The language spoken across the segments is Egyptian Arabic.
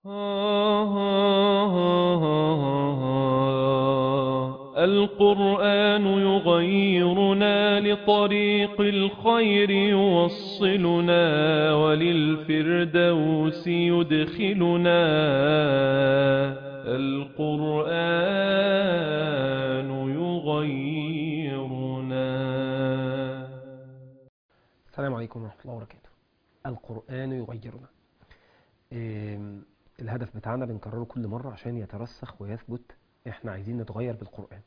القرآن يغيرنا لطريق الخير يوصلنا وللفردوس يدخلنا القرآن يغيرنا السلام عليكم ورحمة الله وبركاته القرآن يغيرنا إيه الهدف بتاعنا بنكرره كل مرة عشان يترسخ ويثبت احنا عايزين نتغير بالقرآن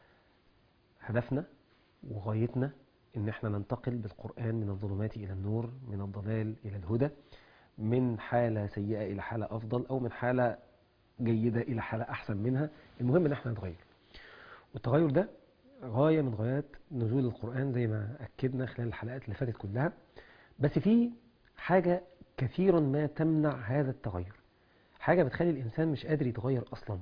هدفنا وغايتنا ان احنا ننتقل بالقرآن من الظلمات الى النور من الضلال الى الهدى من حالة سيئة الى حالة افضل او من حالة جيدة الى حالة احسن منها المهم ان احنا نتغير والتغير ده غاية من غايات نزول القرآن زي ما أكدنا خلال الحلقات اللي فاتت كلها بس في حاجة كثيرا ما تمنع هذا التغير حاجة بتخلي الإنسان مش قادر يتغير أصلا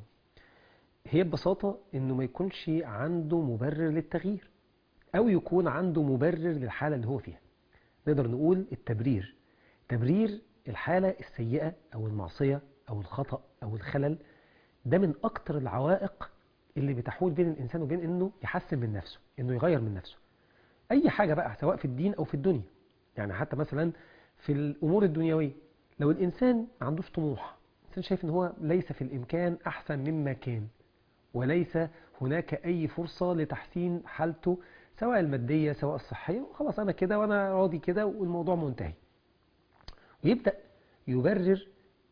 هي ببساطة إنه ما يكونش عنده مبرر للتغيير أو يكون عنده مبرر للحالة اللي هو فيها نقدر نقول التبرير تبرير الحالة السيئة أو المعصية أو الخطأ أو الخلل ده من أكتر العوائق اللي بتحول بين الإنسان وبين إنه يحسن من نفسه إنه يغير من نفسه أي حاجة بقى سواء في الدين أو في الدنيا يعني حتى مثلا في الأمور الدنيوية لو الإنسان ما عندوش طموح الإنسان شايف إن هو ليس في الإمكان أحسن مما كان وليس هناك أي فرصة لتحسين حالته سواء المادية سواء الصحية خلاص أنا كده وأنا راضي كده والموضوع منتهي ويبدأ يبرر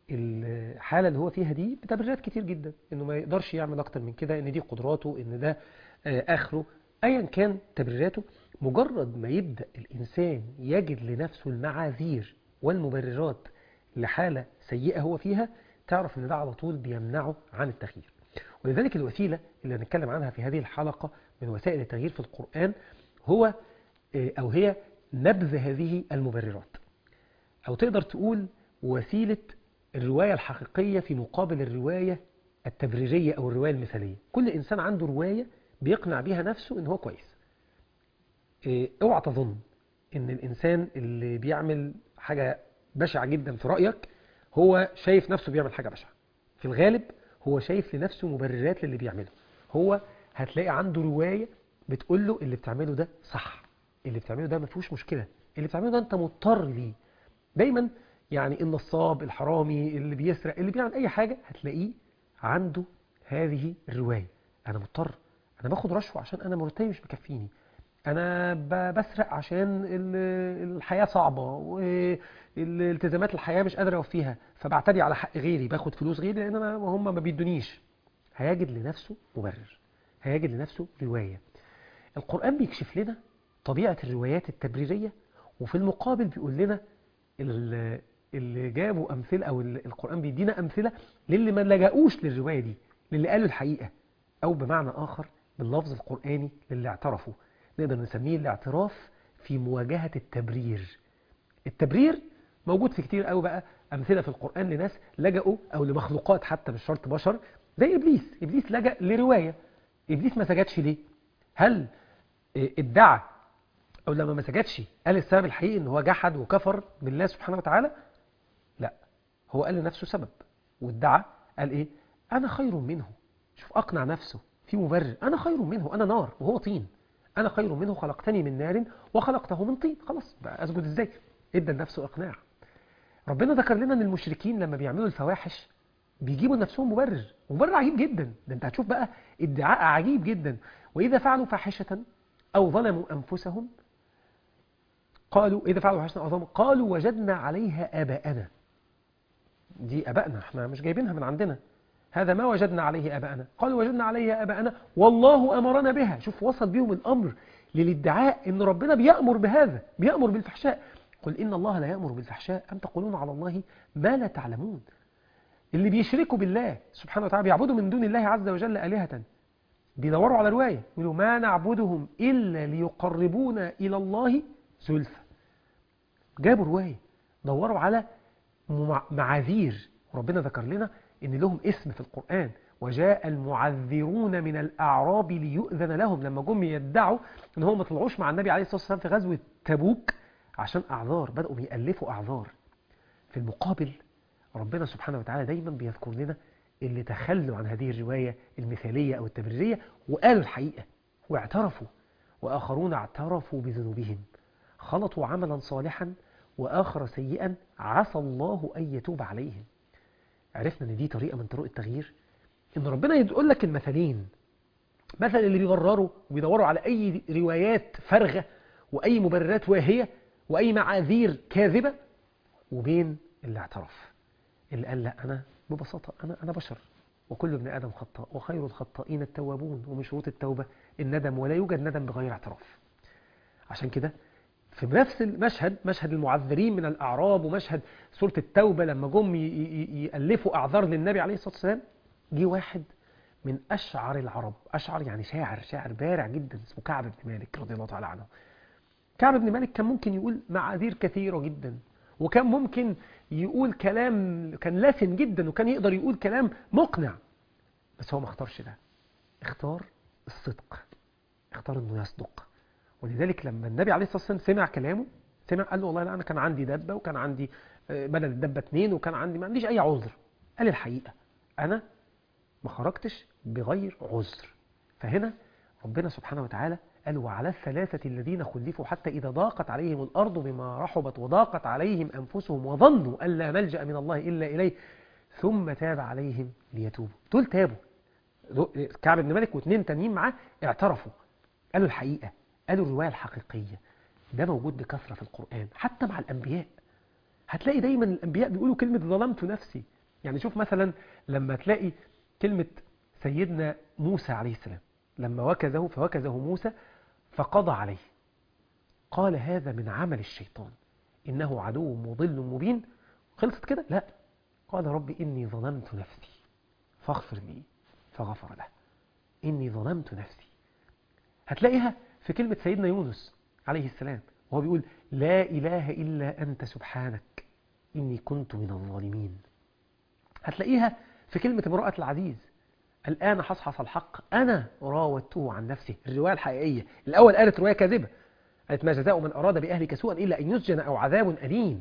الحالة اللي هو فيها دي بتبريرات كتير جدا انه ما يقدرش يعمل اكتر من كده ان دي قدراته ان ده اخره ايا كان تبريراته مجرد ما يبدأ الانسان يجد لنفسه المعاذير والمبررات لحالة سيئة هو فيها تعرف ان ده على طول بيمنعه عن التغيير ولذلك الوسيلة اللي هنتكلم عنها في هذه الحلقة من وسائل التغيير في القرآن هو او هي نبذ هذه المبررات او تقدر تقول وسيلة الرواية الحقيقية في مقابل الرواية التبريرية أو الرواية المثالية كل إنسان عنده رواية بيقنع بيها نفسه إن هو كويس إيه اوعى تظن إن الإنسان اللي بيعمل حاجة بشعة جدا في رأيك هو شايف نفسه بيعمل حاجة بشعة في الغالب هو شايف لنفسه مبررات للي بيعمله هو هتلاقي عنده رواية بتقول له اللي بتعمله ده صح اللي بتعمله ده ما فيهوش مشكلة اللي بتعمله ده أنت مضطر ليه دايما يعني النصاب الحرامي اللي بيسرق اللي بيعمل اي حاجة هتلاقيه عنده هذه الرواية انا مضطر انا باخد رشوة عشان انا مرتبي مش مكفيني انا بسرق عشان الحياة صعبة والالتزامات الحياة مش قادر اوفيها فبعتدي على حق غيري باخد فلوس غيري لان انا هم ما بيدونيش هيجد لنفسه مبرر هيجد لنفسه رواية القرآن بيكشف لنا طبيعة الروايات التبريرية وفي المقابل بيقول لنا اللي جابوا أمثلة أو القرآن بيدينا أمثلة للي ما لجأوش للرواية دي للي قالوا الحقيقة أو بمعنى آخر باللفظ القرآني للي اعترفوا نقدر نسميه الاعتراف في مواجهة التبرير التبرير موجود في كتير قوي بقى أمثلة في القرآن لناس لجأوا أو لمخلوقات حتى مش شرط بشر زي إبليس إبليس لجأ لرواية إبليس ما سجدش ليه هل ادعى أو لما ما سجدش قال السبب الحقيقي إن هو جحد وكفر بالله سبحانه وتعالى لا هو قال لنفسه سبب وادعى قال ايه انا خير منه شوف اقنع نفسه في مبرر انا خير منه انا نار وهو طين انا خير منه خلقتني من نار وخلقته من طين خلاص بقى اسجد ازاي ادى لنفسه اقناع ربنا ذكر لنا ان المشركين لما بيعملوا الفواحش بيجيبوا لنفسهم مبرر مبرر عجيب جدا ده انت هتشوف بقى ادعاء عجيب جدا واذا فعلوا فاحشه او ظلموا انفسهم قالوا إذا فعلوا فاحشة أو ظلموا قالوا وجدنا عليها آباءنا دي أبائنا احنا مش جايبينها من عندنا هذا ما وجدنا عليه آباءنا قالوا وجدنا عليها آباءنا والله أمرنا بها شوف وصل بهم الأمر للادعاء إن ربنا بيأمر بهذا بيأمر بالفحشاء قل إن الله لا يأمر بالفحشاء أم تقولون على الله ما لا تعلمون اللي بيشركوا بالله سبحانه وتعالى بيعبدوا من دون الله عز وجل آلهة بيدوروا على رواية يقولوا ما نعبدهم إلا ليقربونا إلى الله زلفى جابوا رواية دوروا على معاذير وربنا ذكر لنا ان لهم اسم في القرآن وجاء المعذرون من الأعراب ليؤذن لهم لما جم يدعوا ان هم ما طلعوش مع النبي عليه الصلاة والسلام في غزوة تبوك عشان أعذار بدأوا بيألفوا أعذار في المقابل ربنا سبحانه وتعالى دايما بيذكر لنا اللي تخلوا عن هذه الرواية المثالية أو التبريرية وقالوا الحقيقة واعترفوا وآخرون اعترفوا بذنوبهم خلطوا عملا صالحا وآخر سيئا عسى الله أن يتوب عليهم عرفنا ان دي طريقة من طرق التغيير ان ربنا يقول لك المثلين مثل اللي بيبرروا وبيدوروا على اي روايات فارغة واي مبررات واهية واي معاذير كاذبة وبين اللي اعترف اللي قال لا انا ببساطة انا انا بشر وكل ابن ادم خطاء وخير الخطائين التوابون ومن شروط التوبة الندم ولا يوجد ندم بغير اعتراف عشان كده في نفس المشهد مشهد المعذرين من الأعراب ومشهد سورة التوبة لما جم ي- ي- يألفوا أعذار للنبي عليه الصلاة والسلام جه واحد من أشعر العرب أشعر يعني شاعر شاعر بارع جدا اسمه كعب بن مالك رضي الله تعالى عنه كعب بن مالك كان ممكن يقول معاذير كثيرة جدا وكان ممكن يقول كلام كان لافن جدا وكان يقدر يقول كلام مقنع بس هو ما اختارش ده اختار الصدق اختار انه يصدق ولذلك لما النبي عليه الصلاة والسلام سمع كلامه سمع قال له والله لا أنا كان عندي دبة وكان عندي آه، بدل الدبة اتنين وكان عندي ما عنديش أي عذر قال الحقيقة أنا ما خرجتش بغير عذر فهنا ربنا سبحانه وتعالى قال وعلى الثلاثة الذين خلفوا حتى إذا ضاقت عليهم الأرض بما رحبت وضاقت عليهم أنفسهم وظنوا أن لا ملجأ من الله إلا إليه ثم تاب عليهم ليتوبوا دول تابوا دول- كعب بن مالك واثنين تانيين معاه اعترفوا قالوا الحقيقة قالوا الرواية الحقيقية ده موجود بكثرة في القرآن حتى مع الأنبياء هتلاقي دايما الأنبياء بيقولوا كلمة ظلمت نفسي يعني شوف مثلا لما تلاقي كلمة سيدنا موسى عليه السلام لما وكزه فوكزه موسى فقضى عليه قال هذا من عمل الشيطان إنه عدو مضل مبين خلصت كده لا قال رب إني ظلمت نفسي فاغفر لي فغفر له إني ظلمت نفسي هتلاقيها في كلمة سيدنا يونس عليه السلام وهو بيقول لا إله إلا أنت سبحانك إني كنت من الظالمين هتلاقيها في كلمة امرأة العزيز الآن حصحص الحق أنا راودته عن نفسه الرواية الحقيقية الأول قالت رواية كاذبة قالت ما جزاء من أراد بأهلك سوءا إلا أن يسجن أو عذاب أليم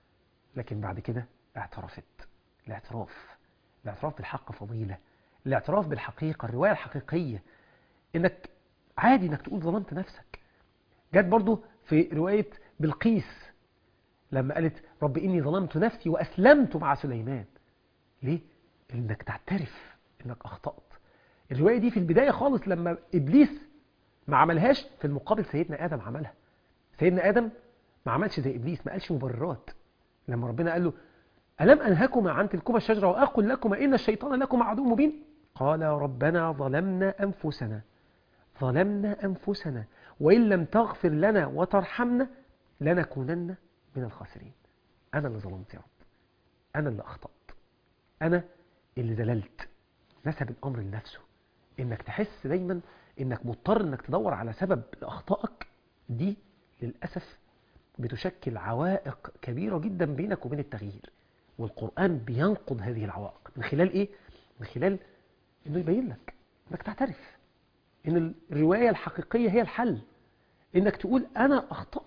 لكن بعد كده اعترفت الاعتراف الاعتراف بالحق فضيلة الاعتراف بالحقيقة الرواية الحقيقية انك عادي انك تقول ظلمت نفسك جت برضو في رواية بلقيس لما قالت رب إني ظلمت نفسي وأسلمت مع سليمان ليه؟ إنك تعترف إنك أخطأت الرواية دي في البداية خالص لما إبليس ما عملهاش في المقابل سيدنا آدم عملها سيدنا آدم ما عملش زي إبليس ما قالش مبررات لما ربنا قال له ألم أنهكما عن تلكما الشجرة وأقل لكما إن الشيطان لكما عدو مبين قال ربنا ظلمنا أنفسنا ظلمنا أنفسنا وإن لم تغفر لنا وترحمنا لنكونن من الخاسرين أنا اللي ظلمت يا رب أنا اللي أخطأت أنا اللي زللت نسب الأمر لنفسه إنك تحس دايما إنك مضطر إنك تدور على سبب لأخطائك دي للأسف بتشكل عوائق كبيرة جدا بينك وبين التغيير والقرآن بينقض هذه العوائق من خلال إيه؟ من خلال إنه يبين لك إنك تعترف إن الرواية الحقيقية هي الحل إنك تقول أنا أخطأت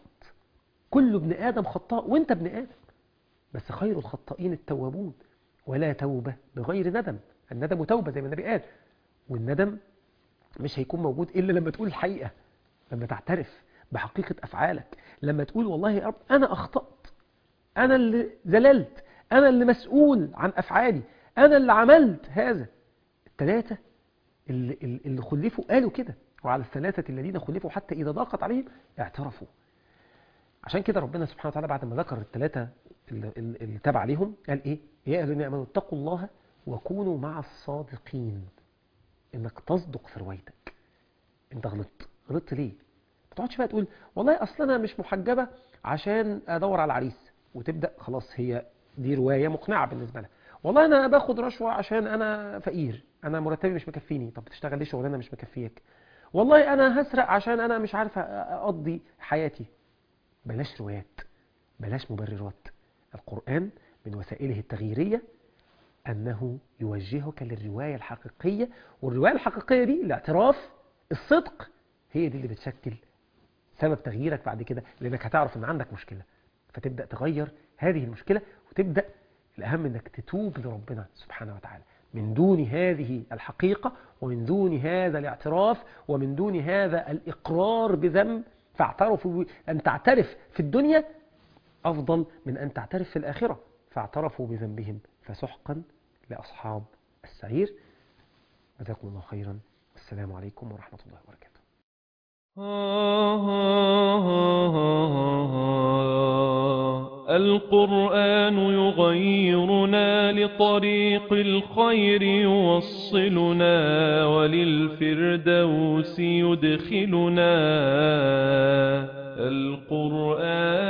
كل ابن آدم خطاء وإنت ابن آدم بس خير الخطائين التوابون ولا توبة بغير ندم الندم توبة زي ما النبي قال والندم مش هيكون موجود إلا لما تقول الحقيقة لما تعترف بحقيقة أفعالك لما تقول والله يا رب أنا أخطأت أنا اللي زللت أنا اللي مسؤول عن أفعالي أنا اللي عملت هذا الثلاثة اللي, اللي خلفوا قالوا كده وعلى الثلاثة الذين خلفوا حتى إذا ضاقت عليهم اعترفوا عشان كده ربنا سبحانه وتعالى بعد ما ذكر الثلاثة اللي, اللي تابع عليهم قال إيه يا أهل الذين آمنوا اتقوا الله وكونوا مع الصادقين إنك تصدق في روايتك أنت غلطت غلطت ليه ما تقعدش بقى تقول والله أصل أنا مش محجبة عشان أدور على العريس وتبدأ خلاص هي دي رواية مقنعة بالنسبة لها والله أنا باخد رشوة عشان أنا فقير أنا مرتبي مش مكفيني طب تشتغل ليه شغلانة مش مكفيك والله أنا هسرق عشان أنا مش عارفة أقضي حياتي بلاش روايات بلاش مبررات القرآن من وسائله التغييرية أنه يوجهك للرواية الحقيقية والرواية الحقيقية دي الاعتراف الصدق هي دي اللي بتشكل سبب تغييرك بعد كده لأنك هتعرف أن عندك مشكلة فتبدأ تغير هذه المشكلة وتبدأ الأهم أنك تتوب لربنا سبحانه وتعالى من دون هذه الحقيقة ومن دون هذا الاعتراف ومن دون هذا الإقرار بذنب فاعترفوا أن تعترف في الدنيا أفضل من أن تعترف في الآخرة فاعترفوا بذنبهم فسحقا لأصحاب السعير جزاكم الله خيرا والسلام عليكم ورحمة الله وبركاته القرآن يغيرنا لطريق الخير يوصلنا وللفردوس يدخلنا القرآن